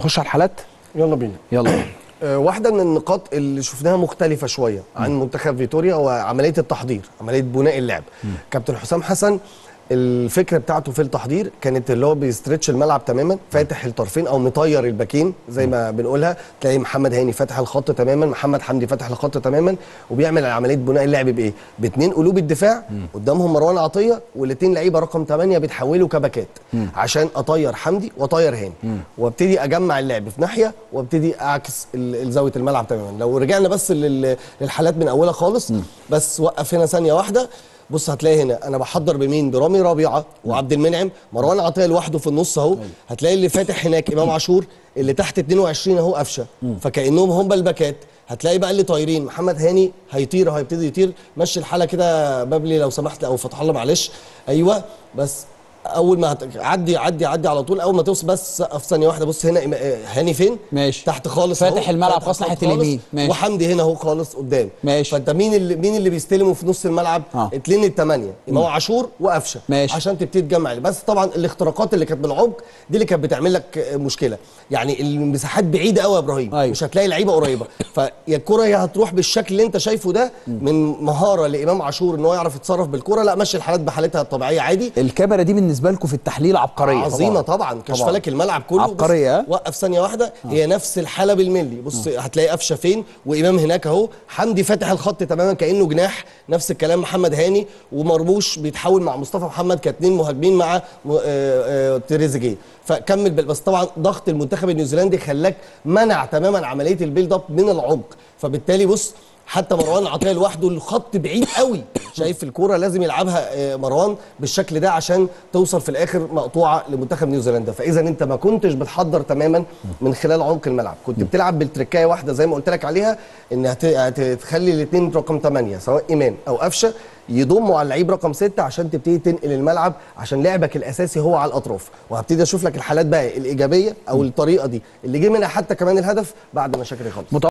نخش على الحالات يلا بينا يلا آه، واحده من النقاط اللي شفناها مختلفه شويه عن منتخب فيتوريا هو عمليه التحضير عمليه بناء اللعب كابتن حسام حسن الفكره بتاعته في التحضير كانت اللي هو بيسترتش الملعب تماما فاتح الطرفين او مطير الباكين زي ما بنقولها تلاقي محمد هاني فاتح الخط تماما محمد حمدي فاتح الخط تماما وبيعمل عمليه بناء اللعب بايه باثنين قلوب الدفاع قدامهم مروان عطيه والاثنين لعيبه رقم 8 بيتحولوا كباكات عشان اطير حمدي واطير هاني وابتدي اجمع اللعب في ناحيه وابتدي اعكس ال- زاويه الملعب تماما لو رجعنا بس لل- للحالات من اولها خالص بس وقف هنا ثانيه واحده بص هتلاقي هنا انا بحضر بمين برامي ربيعه وعبد المنعم مروان عطيه لوحده في النص اهو هتلاقي اللي فاتح هناك امام عاشور اللي تحت 22 اهو قفشه فكانهم هم الباكات هتلاقي بقى اللي طايرين محمد هاني هيطير هيبتدي يطير مشي الحاله كده بابلي لو سمحت او فتح الله معلش ايوه بس اول ما هت- عدي عدي عدي على طول اول ما توصل بس سقف ثانيه واحده بص هنا إما- هاني فين ماشي. تحت خالص فاتح أهو. الملعب فاتح خالص ناحية خالص. اليمين. ماشي. وحمدي هنا اهو خالص قدام ماشي. فانت مين اللي مين اللي بيستلموا في نص الملعب آه. اتنين الثمانيه امام عاشور وقفشه ماشي. عشان تبتدي تجمع بس طبعا الاختراقات اللي كانت بالعمق دي اللي كانت بتعمل لك مشكله يعني المساحات بعيده قوي يا ابراهيم أيوة. مش هتلاقي لعيبه قريبه فيا الكره يا هتروح بالشكل اللي انت شايفه ده من مهاره لامام عاشور ان هو يعرف يتصرف بالكره لا مشي الحالات بحالتها الطبيعيه عادي الكاميرا دي بالنسبه لكم في التحليل عبقريه عظيمه طبعا كشف لك الملعب كله بص، عبقرية، ها؟ وقف ثانيه واحده هي نفس الحاله بالملي بص هتلاقي قفشه فين وامام هناك اهو حمدي فاتح الخط تماما كانه جناح نفس الكلام محمد هاني ومرموش بيتحول مع مصطفى محمد كاتنين مهاجمين مع م- آه، آه، تريزيجيه فكمل بال- بس طبعا ضغط المنتخب النيوزيلندي خلاك منع تماما عمليه البيلد اب من العمق فبالتالي بص حتى مروان عطيه لوحده الخط بعيد قوي شايف الكوره لازم يلعبها آه، مروان بالشكل ده عشان توصل في الاخر مقطوعه لمنتخب نيوزيلندا فاذا انت ما كنتش بتحضر تماما من خلال عمق الملعب كنت بتلعب بالتركايه واحده زي ما قلت لك عليها ان هت- هتخلي الاثنين رقم 8 سواء امام او قفشه يضموا على اللعيب رقم 6 عشان تبتدي تنقل الملعب عشان لعبك الاساسي هو على الاطراف وهبتدي اشوف لك الحالات بقى الايجابيه او الطريقه دي اللي جه منها حتى كمان الهدف بعد ما شاكر يخلص